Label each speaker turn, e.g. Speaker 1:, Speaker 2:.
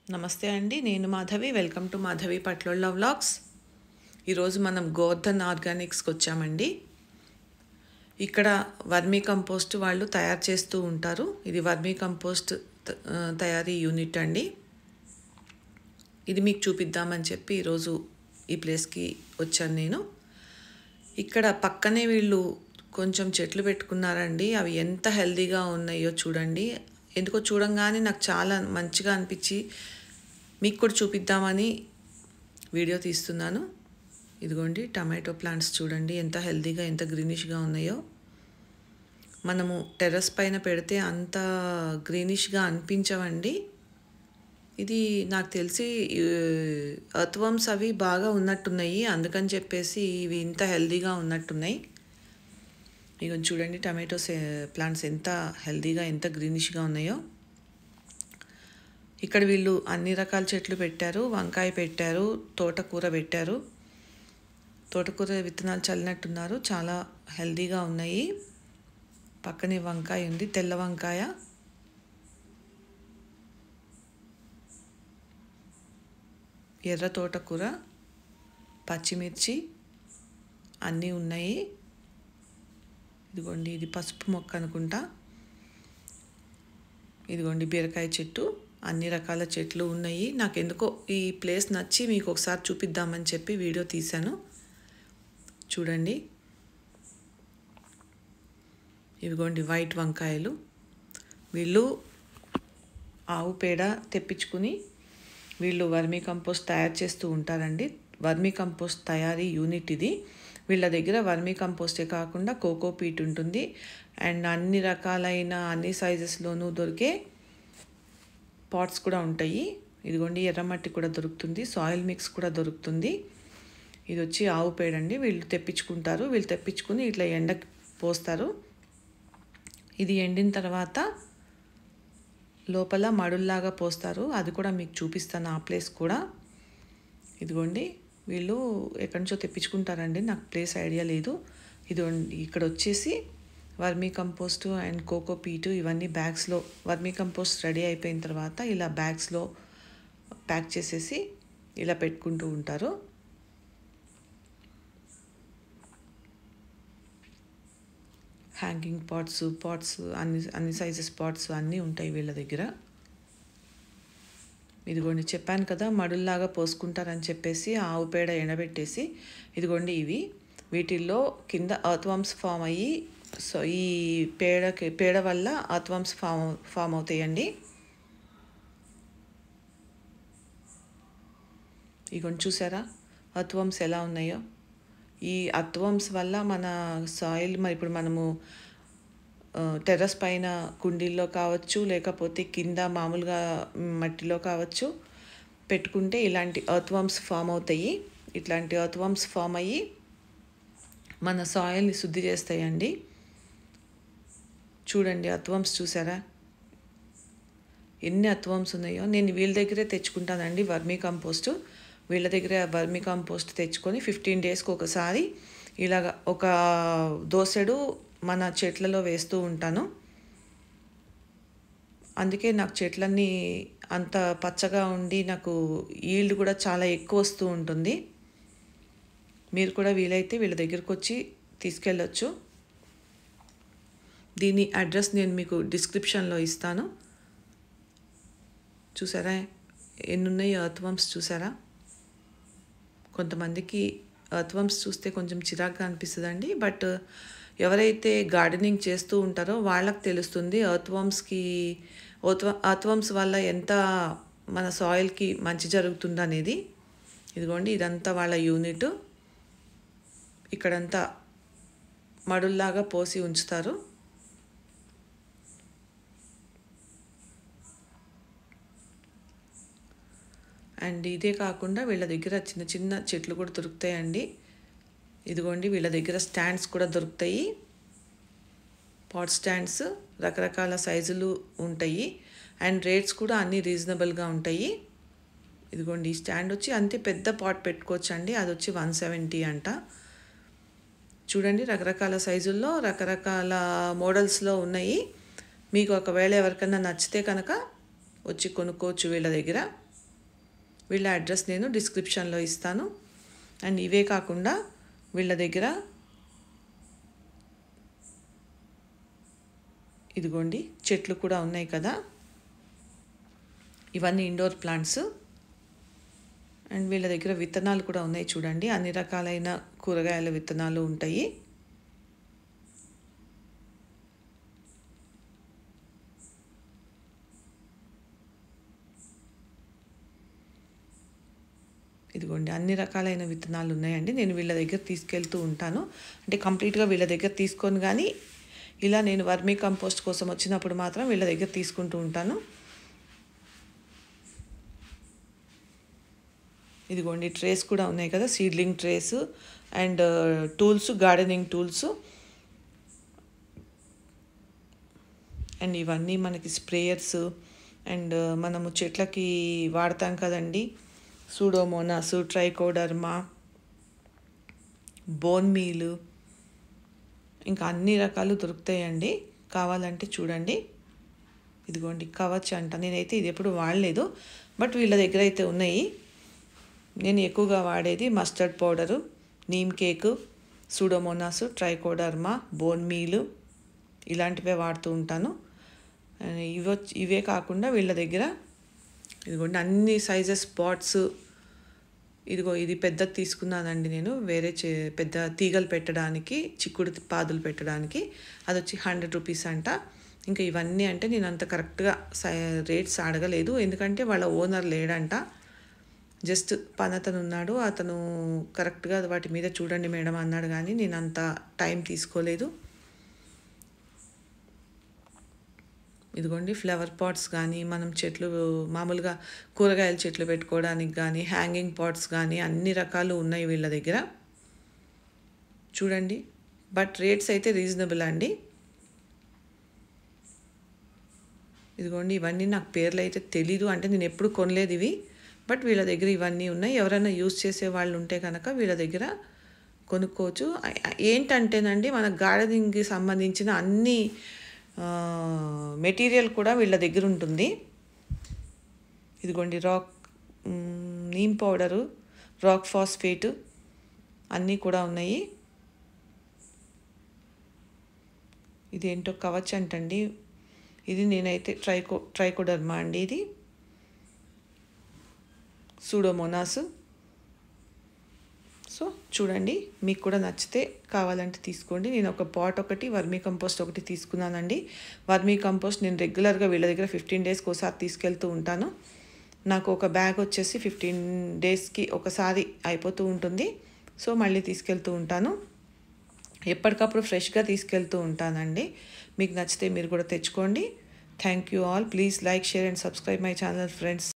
Speaker 1: నమస్తే అండి నేను Madhavi welcome to Madhavi Patlolla vlogs ఈరోజు మనం గోవర్ధన్ ఆర్గానిక్స్కి వచ్చామండి ఇక్కడ వర్మీ కంపోస్ట్ వాళ్ళు తయారు చేస్తూ ఉంటారు ఇది వర్మీ కంపోస్ట్ త- ఆ, తయారీ యూనిట్ అండి ఇది మీకు చూపిద్దామని చెప్పి ఈరోజు ఈ ప్లేస్కి వచ్చాను నేను ఇక్కడ పక్కనే వీళ్ళు కొంచెం చెట్లు పెట్టుకున్నారండి అవి ఎంత హెల్తీగా ఉన్నాయో చూడండి ఎందుకో చూడంగానే నాకు చాలా మంచిగా అనిపించి మీకు కూడా చూపిద్దామని వీడియో తీస్తున్నాను ఇదిగోండి టమాటో ప్లాంట్స్ చూడండి ఎంత హెల్తీగా ఎంత గ్రీనిష్గా ఉన్నాయో మనము టెర్రస్ పైన పెడితే అంత గ్రీనిష్గా అనిపించవండి ఇది నాకు తెలిసి అర్త్వర్మ్స్ అవి బాగా ఉన్నట్టున్నాయి అందుకని చెప్పేసి ఇవి ఇంత హెల్తీగా ఉన్నట్టున్నాయి ఇక చూడండి టమాటోస్ ప్లాంట్స్ ఎంత హెల్తీగా ఎంత గ్రీనిష్గా ఉన్నాయో ఇక్కడ వీళ్ళు అన్ని రకాల చెట్లు పెట్టారు వంకాయ పెట్టారు తోటకూర పెట్టారు తోటకూర విత్తనాలు చల్లినట్టున్నారు చాలా హెల్తీగా ఉన్నాయి పక్కనే వంకాయ ఉంది తెల్ల వంకాయ ఎర్ర తోటకూర పచ్చిమిర్చి అన్నీ ఉన్నాయి ఇదిగోండి ఇది పసుపు మొక్క అనుకుంటా ఇదిగోండి బీరకాయ చెట్టు అన్ని రకాల చెట్లు ఉన్నాయి నాకు ఎందుకో ఈ ప్లేస్ నచ్చి మీకు ఒకసారి చూపిద్దామని చెప్పి వీడియో తీశాను చూడండి ఇవిగోండి వైట్ వంకాయలు వీళ్ళు ఆవు పేడ తెప్పించుకుని వీళ్ళు వర్మీ కంపోస్ట్ తయారు చేస్తూ ఉంటారండి వర్మీ కంపోస్ట్ తయారీ యూనిట్ ఇది వీళ్ళ దగ్గర వర్మీ కంపోస్టే కాకుండా కోకో పీట్ ఉంటుంది అండ్ అన్ని రకాలైన అన్ని సైజెస్లోనూ దొరికే పాట్స్ కూడా ఉంటాయి ఇదిగోండి ఎర్రమట్టి కూడా దొరుకుతుంది సాయిల్ మిక్స్ కూడా దొరుకుతుంది ఇది వచ్చి ఆవు పేడండి వీళ్ళు తెప్పించుకుంటారు వీళ్ళు తెప్పించుకుని ఇట్లా ఎండ పోస్తారు ఇది ఎండిన తర్వాత లోపల మడుల్లాగా పోస్తారు అది కూడా మీకు చూపిస్తాను ఆ ప్లేస్ కూడా ఇదిగోండి వీళ్ళు ఎక్కడి నుంచో తెప్పించుకుంటారండి నాకు ప్లేస్ ఐడియా లేదు ఇది ఇక్కడ వచ్చేసి vermi compost and coco peat ఇవన్నీ బ్యాగ్స్లో వర్మీ కంపోస్ట్ రెడీ అయిపోయిన తర్వాత ఇలా బ్యాగ్స్లో ప్యాక్ చేసేసి ఇలా పెట్టుకుంటూ ఉంటారు హ్యాంగింగ్ పాట్స్ పాట్స్ అన్ని అన్ని సైజెస్ పాట్స్ అన్నీ ఉంటాయి వీళ్ళ దగ్గర ఇదిగోండి చెప్పాను కదా మడుల్లాగా పోసుకుంటారని చెప్పేసి ఆవు పేడ ఎండబెట్టేసి ఇదిగోండి ఇవి వీటిల్లో కింద అర్త్వామ్స్ ఫామ్ అయ్యి సో ఈ పేడకి పేడ వల్ల అర్త్వామ్స్ ఫామ్ ఫామ్ అవుతాయండి ఇగోండి చూసారా అర్త్వామ్స్ ఎలా ఉన్నాయో ఈ అర్త్వామ్స్ వల్ల మన సాయిల్ మరి ఇప్పుడు మనము టెర్రస్ పైన కుండీల్లో కావచ్చు లేకపోతే కింద మామూలుగా మట్టిలో కావచ్చు పెట్టుకుంటే ఇలాంటి అర్త్వామ్స్ ఫామ్ అవుతాయి ఇట్లాంటి అర్త్వామ్స్ ఫామ్ అయ్యి మన సాయిల్ని శుద్ధి చేస్తాయండి చూడండి అత్వమ్స్ చూసారా ఎన్ని అత్వమ్స్ ఉన్నాయో నేను వీళ్ళ దగ్గరే తెచ్చుకుంటానండి వర్మీ కంపోస్ట్ వీళ్ళ దగ్గర వర్మీ కంపోస్ట్ తెచ్చుకొని ఫిఫ్టీన్ డేస్కి ఒకసారి ఇలాగ ఒక దోసెడు మన చెట్లలో వేస్తూ ఉంటాను అందుకే నాకు చెట్లన్నీ అంత పచ్చగా ఉండి నాకు ఈల్డ్ కూడా చాలా ఎక్కువ వస్తూ ఉంటుంది మీరు కూడా వీలైతే వీళ్ళ దగ్గరకు వచ్చి తీసుకెళ్ళొచ్చు దీని అడ్రస్ నేను మీకు డిస్క్రిప్షన్లో ఇస్తాను చూసారా ఎన్ని ఉన్నాయో అర్త్వమ్స్ చూసారా కొంతమందికి అర్త్వమ్స్ చూస్తే కొంచెం చిరాగ్గా అనిపిస్తుందండి బట్ ఎవరైతే గార్డెనింగ్ చేస్తూ ఉంటారో వాళ్ళకి తెలుస్తుంది అర్త్వమ్స్కి అర్త్వమ్స్ వల్ల ఎంత మన సాయిల్కి మంచి జరుగుతుంది అనేది ఇదిగోండి ఇదంతా వాళ్ళ యూనిట్ ఇక్కడంతా మడుల్లాగా పోసి ఉంచుతారు అండ్ ఇదే కాకుండా వీళ్ళ దగ్గర చిన్న చిన్న చెట్లు కూడా దొరుకుతాయండి ఇదిగోండి వీళ్ళ దగ్గర స్టాండ్స్ కూడా దొరుకుతాయి పాట్ స్టాండ్స్ రకరకాల సైజులు ఉంటాయి అండ్ రేట్స్ కూడా అన్నీ రీజనబుల్గా ఉంటాయి ఇదిగోండి ఈ స్టాండ్ వచ్చి అంతే పెద్ద పాట్ పెట్టుకోవచ్చు అండి అది వచ్చి వన్ సెవెంటీ అంట చూడండి రకరకాల సైజుల్లో రకరకాల మోడల్స్లో ఉన్నాయి మీకు ఒకవేళ ఎవరికైనా నచ్చితే కనుక వచ్చి కొనుక్కోవచ్చు వీళ్ళ దగ్గర వీళ్ళ అడ్రస్ నేను డిస్క్రిప్షన్లో ఇస్తాను అండ్ ఇవే కాకుండా వీళ్ళ దగ్గర ఇదిగోండి చెట్లు కూడా ఉన్నాయి కదా ఇవన్నీ ఇండోర్ ప్లాంట్స్ అండ్ వీళ్ళ దగ్గర విత్తనాలు కూడా ఉన్నాయి చూడండి అన్ని రకాలైన కూరగాయల విత్తనాలు ఉంటాయి ఇదిగోండి అన్ని రకాలైన విత్తనాలు ఉన్నాయండి నేను వీళ్ళ దగ్గర తీసుకెళ్తూ ఉంటాను అంటే కంప్లీట్గా వీళ్ళ దగ్గర తీసుకొని కానీ ఇలా నేను వర్మీ కంపోస్ట్ కోసం వచ్చినప్పుడు మాత్రం వీళ్ళ దగ్గర తీసుకుంటూ ఉంటాను ఇదిగోండి ట్రేస్ కూడా ఉన్నాయి కదా seedling trays and tools gardening tools and ఇవన్నీ మనకి స్ప్రేయర్స్ అండ్ మనము చెట్లకి వాడతాం కదండి సూడోమోనాస్ ట్రైకోడర్మా బోన్ మీలు ఇంకా అన్ని రకాలు దొరుకుతాయండి కావాలంటే చూడండి ఇదిగోండి కవచ్ అంట నేనైతే ఇది ఎప్పుడు వాడలేదు బట్ వీళ్ళ దగ్గర అయితే ఉన్నాయి నేను ఎక్కువగా వాడేది mustard powder neem cake pseudomonas trichoderma bone meal ఇలాంటివే వాడుతూ ఉంటాను ఇవి ఇవే కాకుండా వీళ్ళ దగ్గర ఇదిగోండి అన్ని సైజెస్ పాట్స్ ఇదిగో ఇది పెద్దది తీసుకున్నానండి నేను వేరే చే పెద్ద తీగలు పెట్టడానికి చిక్కుడు పాదులు పెట్టడానికి అది వచ్చి హండ్రెడ్ రూపీస్ అంట ఇంకా ఇవన్నీ అంటే నేను అంత కరెక్ట్గా రేట్స్ అడగలేదు ఎందుకంటే వాళ్ళ ఓనర్ లేడంట జస్ట్ పనతను ఉన్నాడు అతను కరెక్ట్గా వాటి మీద చూడండి మేడం అన్నాడు కానీ నేను అంత టైం తీసుకోలేదు ఇదిగోండి ఫ్లవర్ పాట్స్ కానీ మనం చెట్లు మామూలుగా కూరగాయల చెట్లు పెట్టుకోవడానికి కానీ హ్యాంగింగ్ పాట్స్ కానీ అన్ని రకాలు ఉన్నాయి వీళ్ళ దగ్గర చూడండి బట్ రేట్స్ అయితే రీజనబుల్ అండి ఇదిగోండి ఇవన్నీ నాకు పేర్లు అయితే తెలీదు అంటే నేను ఎప్పుడు కొనలేదు ఇవి బట్ వీళ్ళ దగ్గర ఇవన్నీ ఉన్నాయి ఎవరైనా యూజ్ చేసే వాళ్ళు ఉంటే కనుక వీళ్ళ దగ్గర కొనుక్కోవచ్చు ఏంటంటేనండి మన గార్డెనింగ్కి సంబంధించిన అన్ని మెటీరియల్ కూడా వీళ్ళ దగ్గర ఉంటుంది ఇదిగోండి rock neem powder rock phosphate అన్నీ కూడా ఉన్నాయి ఇదేంటో కవచ్ అంటండి ఇది నేనైతే ట్రైకో ట్రైకోడర్మా అండి ఇది సూడోమోనాస్ సో చూడండి మీకు కూడా నచ్చితే కావాలంటే తీసుకోండి నేను ఒక పాట్ ఒకటి వర్మీ కంపోస్ట్ ఒకటి తీసుకున్నానండి వర్మీ కంపోస్ట్ నేను రెగ్యులర్గా వీళ్ళ దగ్గర ఫిఫ్టీన్ డేస్కి ఒకసారి తీసుకెళ్తూ ఉంటాను నాకు ఒక బ్యాగ్ వచ్చేసి ఫిఫ్టీన్ డేస్కి ఒకసారి అయిపోతూ ఉంటుంది సో మళ్ళీ తీసుకెళ్తూ ఉంటాను ఎప్పటికప్పుడు ఫ్రెష్గా తీసుకెళ్తూ ఉంటానండి మీకు నచ్చితే మీరు కూడా తెచ్చుకోండి thank you all please like share and subscribe my channel friends